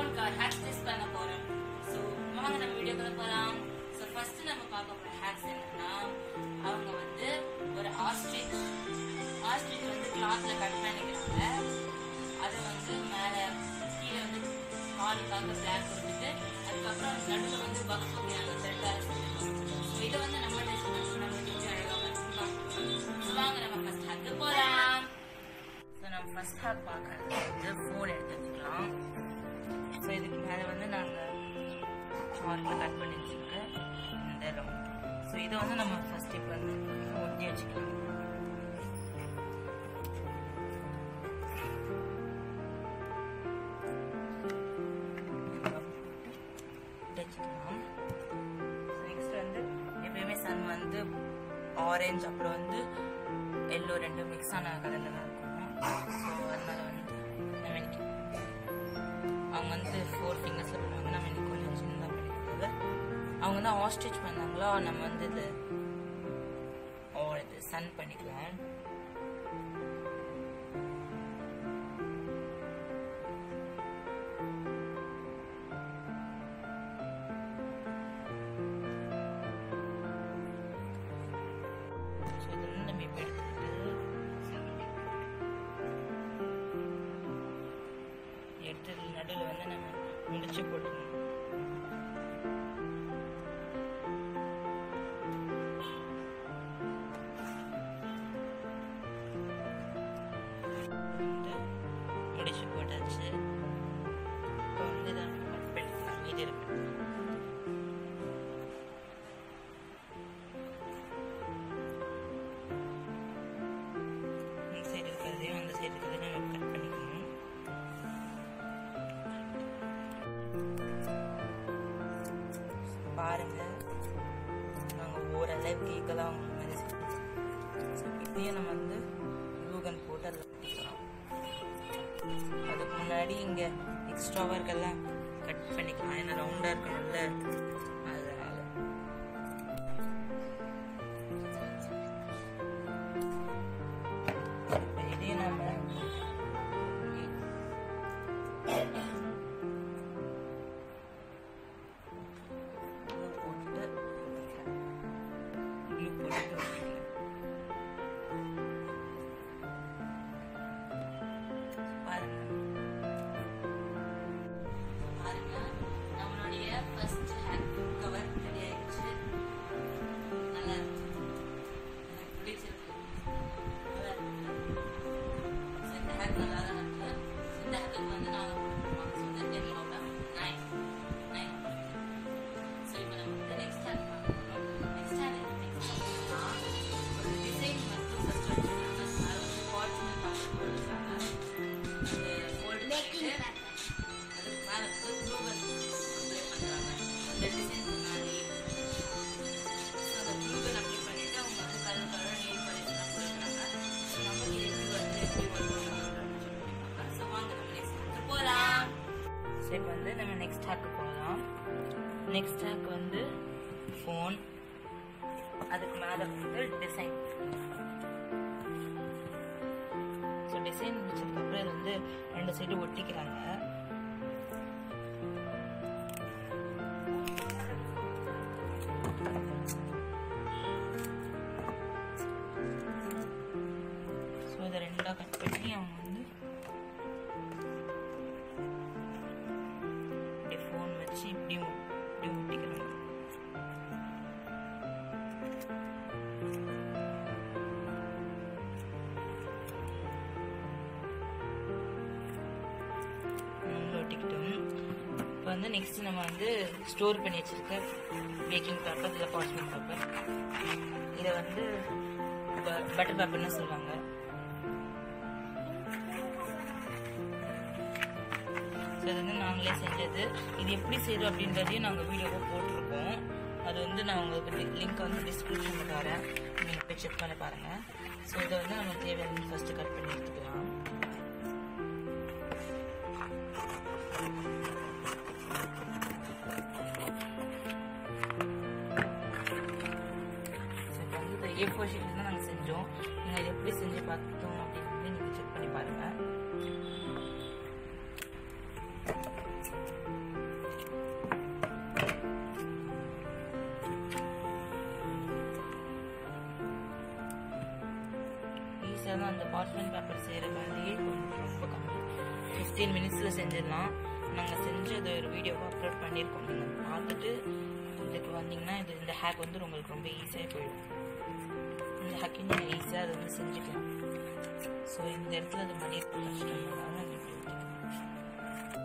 உங்களுக்கு ஒரு hack test பண்ண போறோம் ஸோ வாங்க நம்ம வீடியோக்குள்ள போகலாம் ஸோ ஃபர்ஸ்ட் நம்ம பார்க்க போற ஹேக்ஸ் என்னன்னா அவங்க வந்து ஒரு ஆஸ்ட்ரிச் ஆஸ்ட்ரிச் வந்து கிளாத்ல கட் பண்ணிக்கிறாங்க அதை வந்து மேலே கீழே வந்து காலுக்காக பிளாக் கொடுத்துட்டு அதுக்கப்புறம் நடுவில் வந்து பக்ஸ் வைக்கிறாங்க த்ரெட்டாக இதை வந்து நம்ம டெஸ்ட் பண்ணி நம்ம கொஞ்சம் அழகாக பார்க்கலாம் ஸோ வாங்க நம்ம ஃபர்ஸ்ட் ஹேக்கு போகலாம் ஸோ நம்ம ஃபர்ஸ்ட் ஹேக் பார்க்கறது வந்து ஃபோன் எடுத்து வச்சுக்கலாம் ஸோ இதுக்கு மேலே வந்து நாங்கள் நார்மலாக கட் பண்ணி வச்சுருக்க இந்த ரவுண்ட் ஸோ இதை வந்து நம்ம ஃபர்ஸ்ட் இப்போ வந்து ஒட்டி வச்சுக்கலாம் வச்சுக்கலாம் நெக்ஸ்ட் வந்து எப்பயுமே சன் வந்து ஆரஞ்சு அப்புறம் வந்து எல்லோ ரெண்டு மிக்ஸ் ஆன கலரில் தான் இருக்கும் ஸோ அதனால வந்து நம்ம இன்னைக்கு அவங்க வந்து ஃபோர் ஃபிங்கர்ஸில் பண்ணுவாங்க நம்ம இன்னைக்கு கொஞ்சம் சின்னதாக பண்ணிக்கிறது அவங்க வந்து ஆஸ்டிச் பண்ணாங்களோ நம்ம வந்து இது ஓ இது சன் பண்ணிக்கலாம் ஸோ இது வந்து நம்ம இப்போ எடுத்துக்கிட்டு எடுத்து நடுவில் வந்து நம்ம முடிச்சு போட்டுக்கணும் வந்து முடிச்சு போட்டாச்சு இப்போ வந்து இதை நம்ம கட் பண்ணிக்கலாம் மீதி இருக்கு இந்த சைடு இருக்கிறதையும் அந்த சைடு இருக்கிறதையும் நம்ம கட் பண்ணிக்கணும் பாருங்க நாங்கள் ஓரளவுக்கு ஈக்கலாக அவங்க மாதிரி ஸோ இதையும் நம்ம வந்து க்ளூகன் போட்டு அதில் ஒட்டிக்கலாம் அதுக்கு முன்னாடி இங்கே எக்ஸ்ட்ராவாக இருக்கெல்லாம் கட் பண்ணிக்கலாம் ஏன்னா ரவுண்டாக இருக்கணும்ல அதனால இப்ப இதையும் நம்ம glue போட்டு glue போட்டுட்டு ஒட்டிக்கலாம். பாருங்க பாருங்க நம்மளுடைய ஃபர்ஸ்ட் ஹேண்ட் கவர் ரெடி ஆயிடுச்சு நல்லா இருக்கு எனக்கு பிடிச்சிருக்கு நல்லா இருக்கு So, இந்த ஹேக் நல்லா தான் இருக்கு இந்த ஹேக்கு வந்து நாங்கள் so ten out nine nine so இப்போ நம்ம வந்து நெக்ஸ்ட் ஹேக் பார்க்கணும் நெக்ஸ்ட் ஹேக் நெக்ஸ்ட் ஒரு டிசைன் மட்டும் ஃபர்ஸ்ட் வச்சுருக்காங்க அது வந்து ஃபார்ச்சுனர் பார்த்து போட்டுருக்காங்க அது ஃபோல்டு பண்ணிட்டு அதுக்கு மேலே வந்து க்ளூகன் அப்ளை பண்ணுறாங்க அந்த டிசைன் முன்னாடி ஸோ அந்த க்ளூகன் அப்ளை பண்ணிட்டு அவங்க வந்து கலர் கலர் நெயில் பாலிஷ்லாம் கொடுக்குறாங்க ஸோ நமக்கு இது எப்படி வருது எப்படி வருது ஸோ வாங்க நம்ம நெக்ஸ்ட் ஹேக்கு போகலாம் ஸோ இப்போ வந்து நம்ம நெக்ஸ்ட் ஹேக்கு போகலாம் நெக்ஸ்ட் ஹேக் வந்து ஃபோன் அதுக்கு மேலே வந்து டிசைன் ஸோ டிசைன் முடிச்சதுக்கப்புறம் இது வந்து ரெண்டு சைடு ஒட்டிக்கிறாங்க ஸோ இதை ரெண்டாக கட் பண்ணி அவங்க வந்து இப்படி ஃபோன் வச்சு இப்படி ஒ- இப்படி ஒட்டிக்கிறாங்க நம்மளும் ஒட்டிக்கிட்டோம் இப்போ வந்து நெக்ஸ்ட் நம்ம வந்து ஸ்டோர் பண்ணி வச்சிருக்க பேக்கிங் பேப்பர் இல்லை பார்ச்மெண்ட் பேப்பர் இதை வந்து பட்டர் பேப்பர்னு சொல்லுவாங்க ஸோ இது வந்து நாங்களே செஞ்சது இது எப்படி செய்யறோம் அப்படின்றதையும் நாங்கள் வீடியோவை போட்டிருக்கோம் அது வந்து நான் உங்களுக்கு லிங்க் வந்து டிஸ்கிரிப்ஷனில் தரேன் நீங்கள் போய் செக் பண்ணி பாருங்கள் ஸோ இதை வந்து நம்ம தேவையான ஃபஸ்ட்டு கட் பண்ணி எடுத்துக்கலாம் ஸோ இப்போ வந்து இந்த ஏ ஃபோர் ஷீட் தான் நாங்கள் செஞ்சோம் நீங்கள் இதை எப்படி செஞ்சு பார்த்தோம் அப்படின்னு நீங்கள் செக் பண்ணி பாருங்கள் நிமிஷத்தில் செஞ்சிடலாம் நாங்கள் செஞ்சு அது ஒரு வீடியோவை அப்லோட் பண்ணியிருக்கோம் நீங்கள் பார்த்துட்டு இதுக்கு வந்தீங்கன்னா இது இந்த ஹேக் வந்து உங்களுக்கு ரொம்ப ஈஸியாக போயிடும் இந்த ஹேக்கையும் நீங்கள் ஈஸியாக அதை வந்து செஞ்சுக்கலாம் ஸோ இந்த இடத்துல அது மடிப்பு கஷ்டம்னால நான் இப்படி ஒட்டிக்கிறேன்.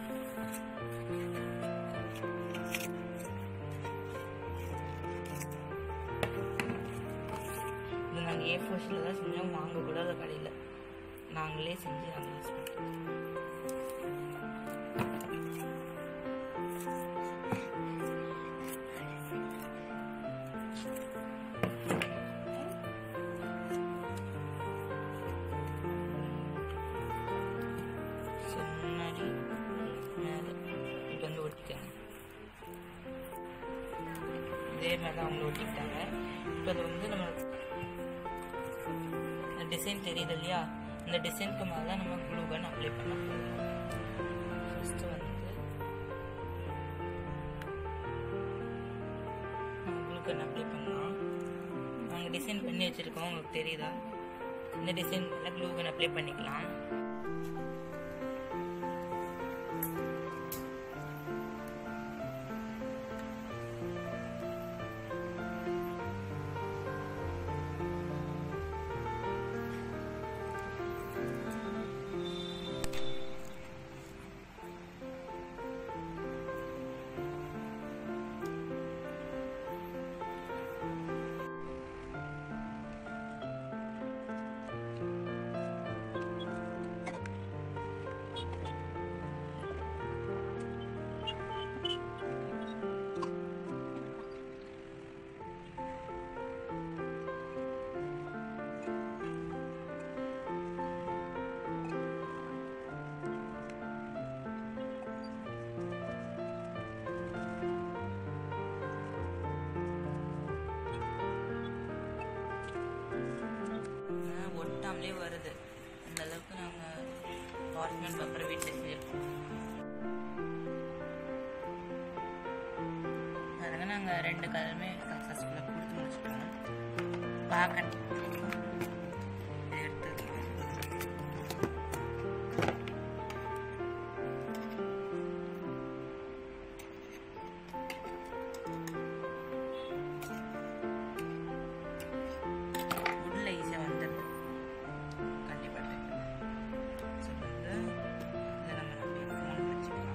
இது நாங்கள் ஏ ஃபோர்ஸில் தான் செஞ்சோம் வாங்க கூட அதை கடையில் நாங்களே செஞ்சு நாங்கள் யூஸ் பண்ணுறோம் ஸோ முன்னாடி மேலே இப்போ வந்து ஒட்டிக்கங்க இதே மாதிரி தான் அவங்க ஒட்டிக்கிட்டாங்க இப்போ அது வந்து நம்ம டிசைன் தெரியுது இல்லையா இந்த டிசைனுக்கு மேலே நம்ம க்ளூ கன் அப்ளை பண்ண போகிறோம் ஃபஸ்ட்டு வந்து நம்ம க்ளூ கன் அப்ளை பண்ணலாம் நாங்கள் டிசைன் பண்ணி வச்சுருக்கோம் உங்களுக்கு தெரியுதா இந்த டிசைன் மேலே க்ளூ கன் அப்ளை பண்ணிக்கலாம் ஆனா, ஒட்டாமலே வருது அந்த அளவுக்கு நாங்கள் பார்ச்மெண்ட் பேப்பரை வீட்டில் செஞ்சுருக்கோம் அதனால நாங்கள் ரெண்டு கலருமே சக்ஸஸ்ஃபுல்லாக கொடுத்து முடிச்சிட்டோம் பார்க்க உள்ள ஈஸியாக வந்துடுது கண்டிப்பாக ஸோ வந்து இதை நம்ம அப்படியே ஃபோன் வச்சுக்கலாம்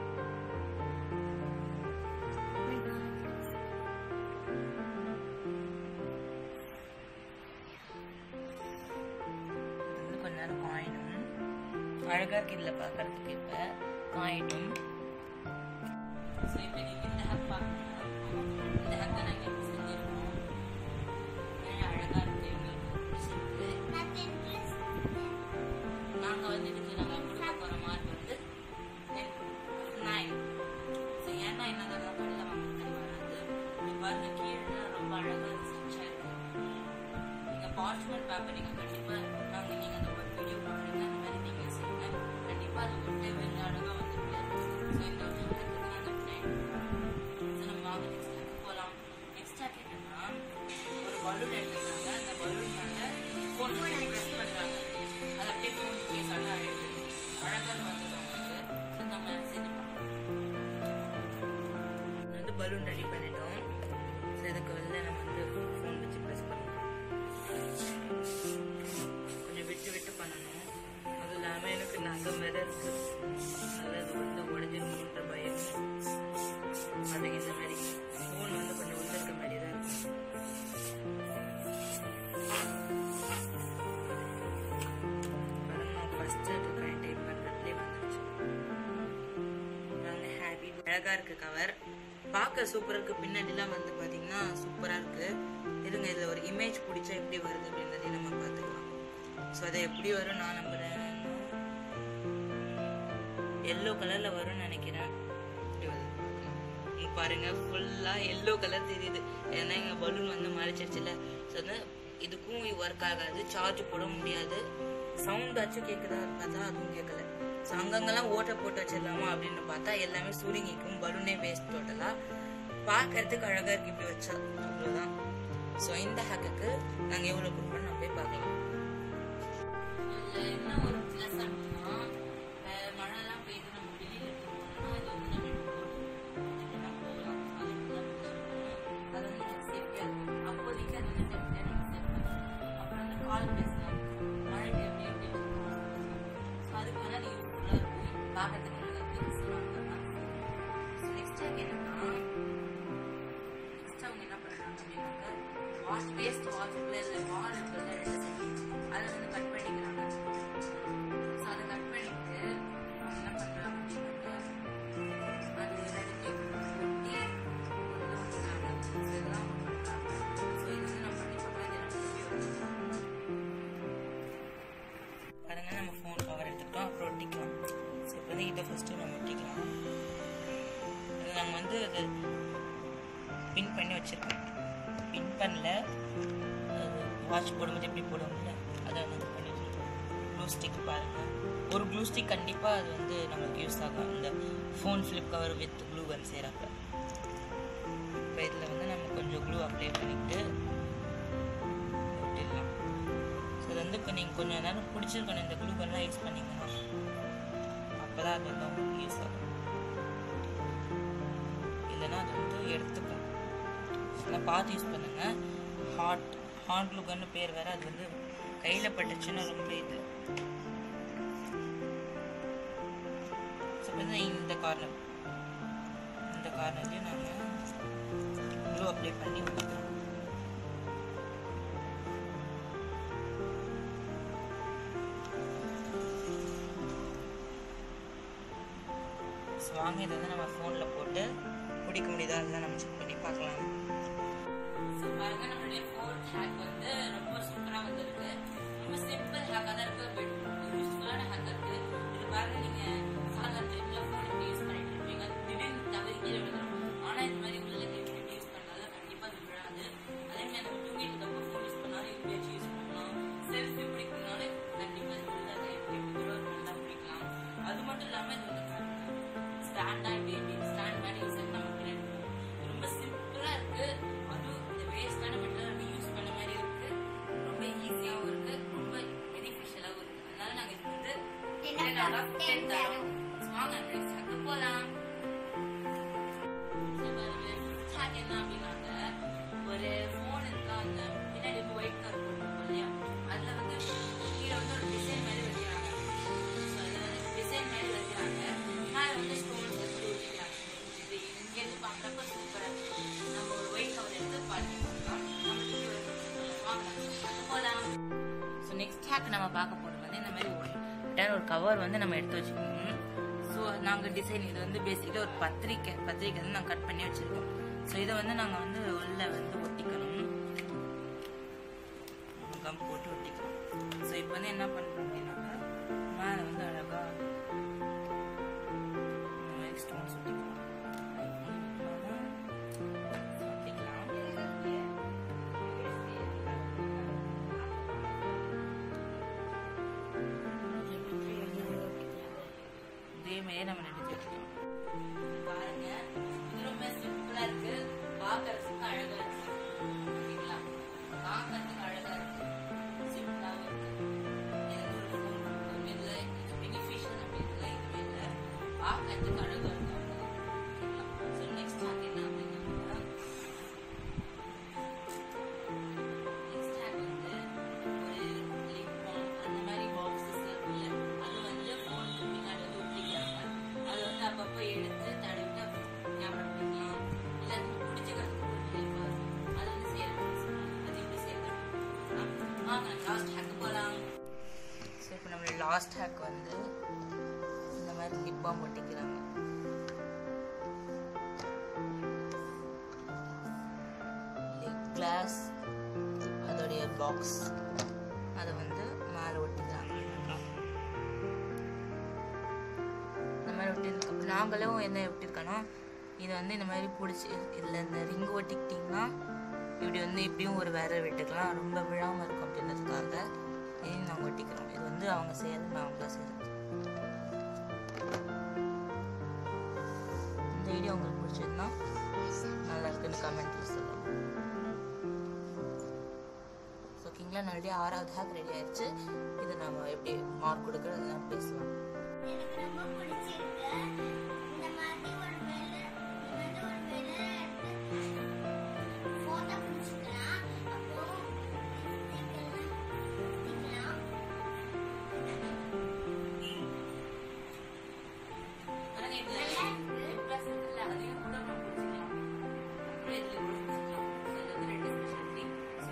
இது வந்து கொஞ்ச நேரம் காயணும் அழகாக இருக்கு இதில் பார்க்கறதுக்கு இப்போ காயட்டும் ஸோ இப்போ நீங்கள் இந்த ஹேக் பார்க்கணும்னா இந்த ஹேக்கை நாங்கள் எப்படி செஞ்சுருக்கோம் ஏன் அழகாக இருக்கு எங்களுக்கு பிடிச்சிருக்கு நாங்க வந்து இதுக்கு நாங்க கொடுக்க போற மார்க் வந்து நைன் ஸோ ஏன்னா என்னதான் கடையில் வாங்க வராது இங்க பாருங்க கீழே ரொம்ப அழகா ரிசர்ச்சாக இருக்கு நீங்க பார்ச்மெண்ட் பேப்பர் நீங்க கண்டிப்பா நாங்க நீங்க அந்த ஒரு வீடியோ பாருங்க அந்த மாதிரி நீங்க செய்யுங்க கண்டிப்பா அது ஒட்டே வெளில அழகா வந்துருக்கு ஸோ இந்த ஒரு இடத்துக்கு நாங்க ட்ரெயின் ஸோ நம்ம வாங்க நெக்ஸ்ட் ஹேக்கு போகலாம் நெக்ஸ்ட் ஹேக் என்னன்னா ஒரு பலூன் எடுத்துக்கிறாங்க அந்த பலூன் மேல ஃபோன் ப்ரெஸ் பண்றாங்க அது அப்படியே ஃபோன் கேஸ் அழகா அழகு அழகாக வந்தது அவங்களுக்கு ஸோ நம்ம செஞ்சு வந்து பலூன் ரெடி பண்ணிட்டோம் ஸோ இதுக்கு வந்து நம்ம வந்து ஃபோன் வச்சு ப்ரெஸ் பண்ணணும் கொஞ்சம் விட்டு விட்டு பண்ணணும் அது இல்லாமல் எனக்கு நகம் வேற இருக்கு அதனால அது வந்து உடஞ்சிருமோன்ற பயம் அதுக்கு இந்த மாதிரி ஃபோன் வந்து கொஞ்சம் உள்ள இருக்க மாதிரி தான் இருக்கும் ஃபர்ஸ்ட் டைப் பண்ணுறதுலேயே வந்துருச்சு நல்ல ஹாப்பி அழகா இருக்கு கவர் பார்க்க சூப்பரா இருக்கு பின்னாடிலாம் வந்து பாத்தீங்கன்னா சூப்பரா இருக்கு இருங்க இதுல ஒரு இமேஜ் பிடிச்சா எப்படி வருது அப்படின்றதையும் நம்ம பார்த்துக்கலாம் ஸோ அதை எப்படி வரும் நான் நம்புறேன் எல்லோ கலர்ல வரும்னு நினைக்கிறேன் இப்படி வருது. இங்க பாருங்க ஃபுல்லா எல்லோ கலர் தெரியுது ஏன்னா எங்க பலூன் வந்து மறைச்சிருச்சுல ஸோ வந்து இதுக்கும் ஒர்க் ஆகாது சார்ஜ் போட முடியாது சவுண்ட் ஆச்சும் கேட்குதா பார்த்தா அதுவும் கேட்கல ஸோ அங்கங்கெல்லாம் ஓட்டை போட்டு வச்சிடலாமா அப்படின்னு பார்த்தா எல்லாமே சுருங்கிக்கும் பலூனே வேஸ்ட் டோட்டலாக பார்க்கறதுக்கு அழகாக இருக்கு இப்படி வச்சா அவ்வளோதான் ஸோ இந்த ஹேக்குக்கு நாங்கள் எவ்வளோ கொடுப்போம் நம்ம போய் பார்க்கலாம் இதுல என்ன ஒரு ப்ளஸ் அப்படின்னா அஹ் மழைலாம் வாட்ச் வேஸ்ட் வாட்ச்ல இருந்து வால் இருக்குல்ல ரெண்டு சைடு அதை வந்து கட் பண்ணிக்கிறாங்க ஸோ அதை கட் பண்ணிட்டு அவங்க என்ன பண்றாங்க அப்படின்னாக்கா அது ரெண்டுத்தையும் ஒட்டி ஒன்று ஒன்றாங்க ஸோ இதெல்லாம் அவங்க பண்றாங்க ஸோ இது வந்து நம்ம பண்ணி பார்க்கலாம் இது எனக்கு பாருங்க நம்ம ஃபோன் கவர் எடுத்துக்கிட்டோம் அப்புறம் ஒட்டிக்கலாம் ஸோ இப்போ வந்து இதை ஃபஸ்ட்டு நம்ம ஒட்டிக்கலாம் இது நாங்கள் வந்து அது பின் பண்ணி வச்சுருக்கோம் பின் பண்ணல வாட்ச் போடும்போது எப்படி போடுவோம்ல அதை நாங்கள் பண்ணி வச்சுருக்கோம் க்ளூ ஸ்டிக் பாருங்கள் ஒரு க்ளூ ஸ்டிக் கண்டிப்பாக அது வந்து நமக்கு யூஸ் ஆகும் இந்த phone flip cover with glue gun செய்கிறப்ப இப்போ இதில் வந்து நம்ம கொஞ்சம் க்ளூ அப்ளை பண்ணிவிட்டு ஒட்டிடலாம் ஸோ இது வந்து இப்போ நீங்கள் கொஞ்சம் நேரம் பிடிச்சிருக்கணும் இந்த க்ளூ கன்லாம் யூஸ் பண்ணிங்கன்னா அப்போ தான் அது வந்து உங்களுக்கு யூஸ் ஆகும் இல்லைன்னா அது வந்து எடுத்துக்கும் அதெல்லாம் பார்த்து யூஸ் பண்ணுங்க ஹாட் ஹாட் க்ளூகன்னு பேர் வேற அது வந்து கையில் பட்டுச்சுன்னா ரொம்ப இது ஸோ வந்து இந்த கார்னர் இந்த கார்னர்லேயும் நாங்கள் க்ளூ அப்ளை பண்ணி விட்டுக்கிறோம் ஸோ வாங்க இதை வந்து நம்ம ஃபோனில் போட்டு பிடிக்க முடியுதா அதெல்லாம் நம்ம செக் பண்ணி பார்க்கலாம் ஸோ பாருங்க நம்மளுடைய ஃபோர்த் ஹேக் வந்து ரொம்ப சூப்பராக வந்திருக்கு ரொம்ப சிம்பிள் ஹேக்காக தான் இருக்கு பட் யூஸ்ஃபுல்லான ஹேக் இருக்கு இது பாருங்க நீங்க சாதாரண டைம்ல ஃபோன் இப்படி யூஸ் பண்ணிட்டு இருப்பீங்க திடீர்னு தவறி கீழே விழுந்துடும் ஆனால் இது மாதிரி உள்ள இப்படி இப்படி யூஸ் பண்ணாலும் கண்டிப்பாக அது விழாது அதே மாதிரி நம்ம தூங்கிட்டு இருக்கப்போ ஃபோன் யூஸ் பண்ணாலும் இப்படி வச்சு யூஸ் பண்ணலாம் செல்ஃபி பிடிக்கணும்னாலும் கண்டிப்பாக இது விழுந்தாது எப்படி கூட ஒரு நல்லா பிடிக்கலாம் அது மட்டும் இல்லாமல் இது வந்து ஸ்டாண்ட் ஆகி ஸ்டாண்ட் மாதிரி யூஸ் நம்ம பின்னாடி போகும். ரொம்ப சிம்பிளா இருக்கு அதுவும் இந்த வேஸ்டான மெட்டீரியல் ரீயூஸ் பண்ண மாதிரி இருக்கு ரொம்ப ஈஸியாவும் இருக்கு ரொம்ப பெனிஃபிஷியலாகவும் இருக்கு அதனால நாங்க இது வந்து Ten out of ten தரோம். வாங்க நெக்ஸ்ட் ஹேக்கு போலாம் ஹேக் என்ன அப்படின்னாங்க ஒரு ஃபோன் இருக்கா அந்த பின்னாடி ஒயிட் கலர் போட்டுருக்கோம் இல்லையா அதுல வந்து கீழே வந்து ஒரு டிசைன் மாதிரி வைக்கிறாங்க ஸோ அது வந்து டிசைன் மாதிரி வைக்கிறாங்க மேலே வந்து ஸ்டோன்ஸ் வச்சு ஊற்றிக்கிறாங்க இது இங்கேருந்து பார்க்குறப்ப சூப்பராக இருக்கும் நம்ம ஒரு ஒயிட் கவர் எடுத்து பார்த்து பார்க்கலாம் நம்மளுக்கு ஒரு வாங்கலாம் போகலாம் ஸோ நெக்ஸ்ட் ஹேக் நம்ம பார்க்க போகிறது வந்து இந்த மாதிரி ஒரு ரிட்டர்ன் ஒரு கவர் வந்து நம்ம எடுத்து வச்சுக்கணும் ஸோ நாங்கள் டிசைன் இது வந்து பேசிக்கலாக ஒரு பத்திரிக்கை பத்திரிக்கை வந்து நாங்கள் கட் பண்ணி வச்சுருக்கோம் ஸோ இதை வந்து நாங்கள் வந்து உள்ள வந்து ஒட்டிக்கணும் கம் போட்டு ஒட்டிக்கணும் ஸோ இப்போ வந்து என்ன பண்ணுறோம் அப்படின்னாக்கா மேலே வந்து அழகாக ஸ்டோன்ஸ் ஒட்டிக்கலாம் இதே மாதிரியே நம்ம நடிச்சு வச்சுக்கலாம் பாருங்க இது ரொம்ப சிம்பிளா இருக்கு பார்க்கறதுக்கு அழகா இருக்கு ஓகேங்களா பார்க்கறதுக்கு அழகா இருக்கு சிம்பிளாவும் இருக்கு இது ஒரு phone ஒரு இதுல இது beneficial அப்படின்றதுல எதுவுமே இல்லை பார்க்கறதுக்கு அழகா இருக்கு ஓகேங்களா ஸோ நெக்ஸ்ட் ஹேக் என்ன அப்படின்னா நெக்ஸ்ட் ஹேக் வந்து ஒரு லிப் பாம் அந்த மாதிரி பாக்ஸஸ் இருக்குல்ல அது வந்து ஃபோனுக்கு பின்னாடி வந்து ஒட்டிக்கிறாங்க அது வந்து அப்பப்போ எடுத்து தடவிட்டு ஞாபகம் பண்ணிக்கலாம் இல்லை அது பிடிச்சிக்கிறதுக்கு ஒரு ஹெல்ப் ஆகும் அது வந்து செய்யறாங்க அது எப்படி செய்யறது வாங்க லாஸ்ட் ஹேக் போகலாம் ஸோ இப்போ நம்மளோட லாஸ்ட் ஹேக் வந்து இந்த மாதிரி லிப் பாம் ஒட்டிக்கிறாங்க கிளாஸ் அதோடைய பாக்ஸ் அதை வந்து மேலே ஒட்டிக்கிறாங்க இந்த மாதிரி ஒட்டிருக்க நாங்களும் என்ன ஒட்டிருக்கோன்னா இது வந்து இந்த மாதிரி பிடிச்சி இதில் இந்த ரிங் ஒட்டிக்கிட்டிங்கன்னா இப்படி வந்து இப்படியும் ஒரு வேற விட்டுக்கலாம் ரொம்ப விழாமல் இருக்கும் அப்படின்றதுக்காக இதையும் நாங்கள் ஒட்டிக்கிறோம் இது வந்து அவங்க செய்யறது நான் அவங்கள செய்யறது இந்த வீடியோ உங்களுக்கு பிடிச்சிருந்தா நல்லா இருக்குன்னு கமெண்ட்ல சொல்லுங்கள் ஓகேங்களா நல்லபடியாக ஆறாவது ஹேக் ரெடி ஆயிடுச்சு இது நம்ம எப்படி மார்க் கொடுக்குறது நான் பேசலாம் எனக்கு ரொம்ப பிடிச்சிருக்கு இந்த மாதிரி ஒரு வேலை இது வந்து ஒரு வேலை போட்டோ பிடிச்சிக்கலாம் அப்போ பிடிக்கலாம் பாருங்க இது ப்ளஸ் இருக்குல்ல அதையும் கூட நம்ம பிடிச்சிக்கலாம் அப்படியே இதுல கூட பிடிச்சிக்கலாம் ஸோ இது வந்து ரெண்டு ஸ்பெஷல் திங் ஸோ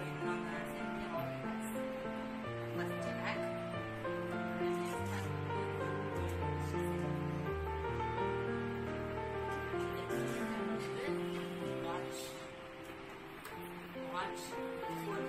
வாட்ச் ஒரு